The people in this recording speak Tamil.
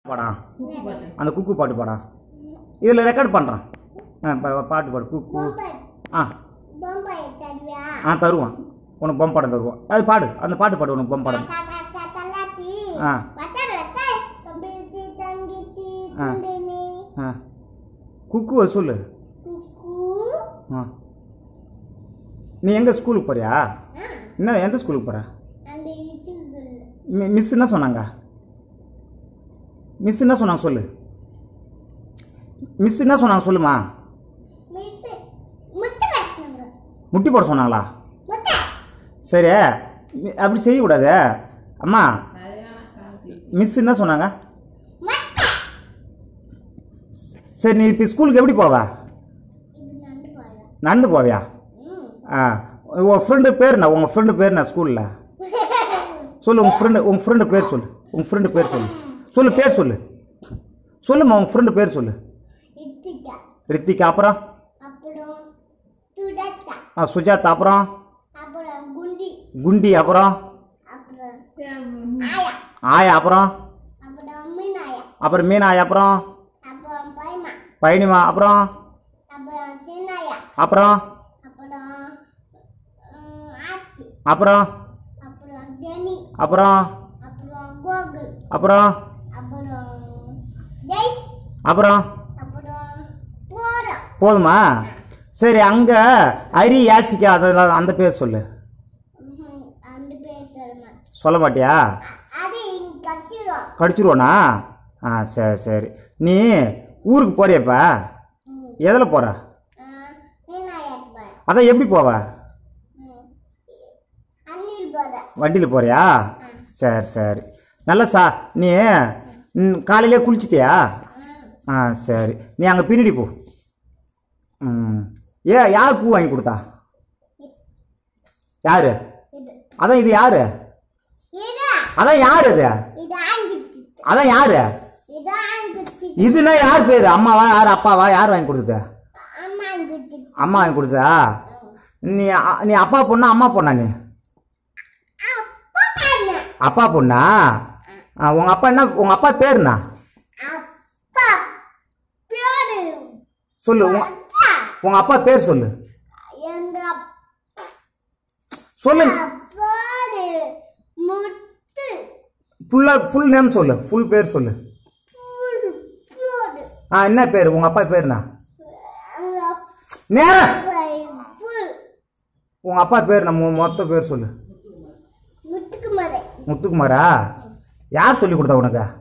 பாடா குக்கு பாட்டு அந்த குக்கு பாட்டு பாடா இதில் ரெக்கார்ட் பண்ணுறான் ஆ பா- பாட்டு பாடு குக்கு பொம்மை ஆ பொம்மை தருவியா ஆ தருவான் உனக்கு பொம் படம் தருவான் அது பாடு அந்த பாட்டு பாடு உனக்கு பொம் படம் தலாத்தி ஆ பட்டர் வத்த கம்பித்தி தங்கித்தி ஆ. துண்டிமி ஆ குக்குவை சொல்லு குக்கு ஆ நீ எங்கே ஸ்கூலுக்கு போறியா ஆ என்ன எந்த ஸ்கூலுக்கு போகிற அந்த இதுகள் மி மிஸ் என்ன சொன்னாங்க மிஸ் என்ன சொன்னாங்க சொல்லு மிஸ் என்ன சொன்னாங்க சொல்லுமா மிஸ் முட்டை பேசுனாங்க முட்டி போட சொன்னாங்களா முட்டை சரி மி- அப்படி செய்யக்கூடாது அம்மா அதெல்லாம் காலத்து மிஸ் என்ன சொன்னாங்க முட்டை சரி நீ இப்போ ஸ்கூலுக்கு எப்படி போவ இது நண்டு போயிடும் நடந்து போவியா ம் ஆ உங்கள் ஃப்ரெண்டு பேர் என்ன உங்கள் ஃப்ரெண்டு பேர் என்ன ஸ்கூலில் சொல்லு உங்கள் ஃப்ரெண்டு உங்கள் ஃப்ரெண்டு பேர் சொல்லு உங்கள் ஃப்ரெண்டு பேர் சொல்லு சொல்லு பேர் சொல்லு சொல்லுமா உங்கள் ஃப்ரெண்டு பேர் சொல்லு இத்திக்கா ரித்திகா அப்புறம் அப்புறம் துடத்தா ஆ, சுஜாதா அப்புறம் அப்புறம் குண்டி குண்டி அப்புறம் அப்புறம் ம், ஆயா ஆயா அப்புறம் அப்புறம் மீனாயா அப்புறம் மீனாயா அப்புறம் அப்புறம் பைமா பைனிமா அப்புறம் அப்புறம் சின்னாயா அப்புறம் அப்புறம் ம், ஆத்தி அப்புறம் அப்புறம் ஜெனி அப்புறம் அப்புறம் கோகுல் அப்புறம் அப்புறம் ஜெய் அப்புறம் அப்புறம் போறோம் போதுமா சரி அங்க அரி யாசிக்கா அதெல்லாம் அந்த பேர் சொல்லு அந்த பேர் சொல்லுமா சொல்ல மாட்டியா அது இங்க கச்சிரும் கடிச்சிருவோனா ஆ சரி சரி நீ ஊருக்கு போறியப்ப ம். எதில் போற ஆ, மீனாயாட்டு போறேன் அதான் எப்படி போவ ம். அண்ணில் போறேன் வண்டியில் போறியா சரி சரி நல்லா சா நீ ம், காலையிலே குளிச்சிட்டியா ஆ சரி நீ அங்கே பின்னாடி போ ம் ஏ யார் பூ வாங்கி கொடுத்தா யாரு இது அதான் இது யாரு இது அதான் யார் அது இது ஆங்கிட்டு அதான் யாரு இது ஆங்கிட்டு இதுனா யார் பேர் அம்மாவா யார் அப்பாவா யார் வாங்கி கொடுத்தது அம்மா ஆங்கிட்டு அம்மா வாங்கி கொடுத்தா நீ அ- நீ அப்பா பொண்ணா அம்மா பொண்ணா நீ அப்பா என்ன அப்பா பொண்ணா ஆ, உங்க அப்பா என்ன உங்க அப்பா பேர் என்ன அப்பா பேரு சொல்லு உங்க அப்பா உங்க அப்பா பேர் சொல்லு எங்க சொல்லு அப்பா பேரு முத்து ஃபுல்லா ஃபுல் நேம் சொல்லு ஃபுல் பேர் சொல்லு புல் பேரு ஆ என்ன பேர் உங்க அப்பா பேர் என்ன அங்க நேரம் அப்பா புல் உங்க அப்பா பேர் நம்ம மொத்த பேர் சொல்லு முத்துக்கு மலை முத்துக்குமாரா யார் சொல்லி கொடுத்தா உனக்கு